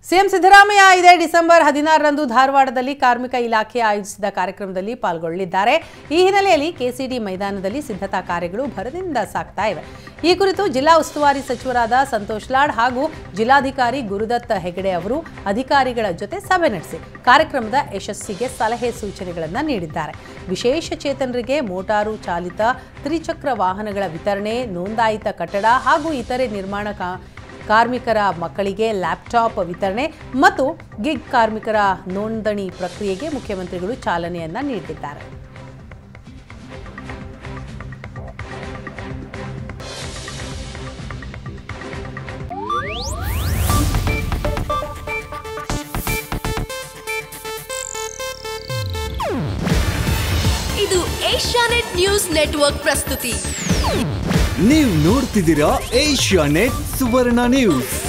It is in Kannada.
ಸಿಎಂ ಸಿದ್ದರಾಮಯ್ಯ ಇದೇ ಡಿಸೆಂಬರ್ ಹದಿನಾರರಂದು ಧಾರವಾಡದಲ್ಲಿ ಕಾರ್ಮಿಕ ಇಲಾಖೆ ಆಯೋಜಿಸಿದ ಕಾರ್ಯಕ್ರಮದಲ್ಲಿ ಪಾಲ್ಗೊಳ್ಳಲಿದ್ದಾರೆ ಈ ಹಿನ್ನೆಲೆಯಲ್ಲಿ ಕೆಸಿಡಿ ಮೈದಾನದಲ್ಲಿ ಸಿದ್ಧತಾ ಕಾರ್ಯಗಳು ಭರದಿಂದ ಸಾಗ್ತಾ ಇವೆ ಈ ಕುರಿತು ಜಿಲ್ಲಾ ಉಸ್ತುವಾರಿ ಸಚಿವರಾದ ಸಂತೋಷ್ ಲಾಡ್ ಹಾಗೂ ಜಿಲ್ಲಾಧಿಕಾರಿ ಗುರುದತ್ತ ಹೆಗಡೆ ಅವರು ಅಧಿಕಾರಿಗಳ ಜೊತೆ ಸಭೆ ನಡೆಸಿ ಕಾರ್ಯಕ್ರಮದ ಯಶಸ್ಸಿಗೆ ಸಲಹೆ ಸೂಚನೆಗಳನ್ನು ನೀಡಿದ್ದಾರೆ ವಿಶೇಷ ಚೇತನರಿಗೆ ಮೋಟಾರು ಚಾಲಿತ ತ್ರಿಚಕ್ರ ವಾಹನಗಳ ವಿತರಣೆ ನೋಂದಾಯಿತ ಕಟ್ಟಡ ಹಾಗೂ ಇತರೆ ನಿರ್ಮಾಣ ಕಾ ಕಾರ್ಮಿಕರ ಮಕ್ಕಳಿಗೆ ಲ್ಯಾಪ್ಟಾಪ್ ವಿತರಣೆ ಮತ್ತು ಗಿಗ್ ಕಾರ್ಮಿಕರ ನೋಂದಣಿ ಪ್ರಕ್ರಿಯೆಗೆ ಮುಖ್ಯಮಂತ್ರಿಗಳು ಚಾಲನೆಯನ್ನ ನೀಡಿದ್ದಾರೆ ಇದು ಏಷ್ಯಾನೆಟ್ ನ್ಯೂಸ್ ನೆಟ್ವರ್ಕ್ ಪ್ರಸ್ತುತಿ ನೀವು ನೋಡ್ತಿದ್ದೀರಾ ಏಷ್ಯಾ ನೆಟ್ ಸುವರ್ಣ ನ್ಯೂಸ್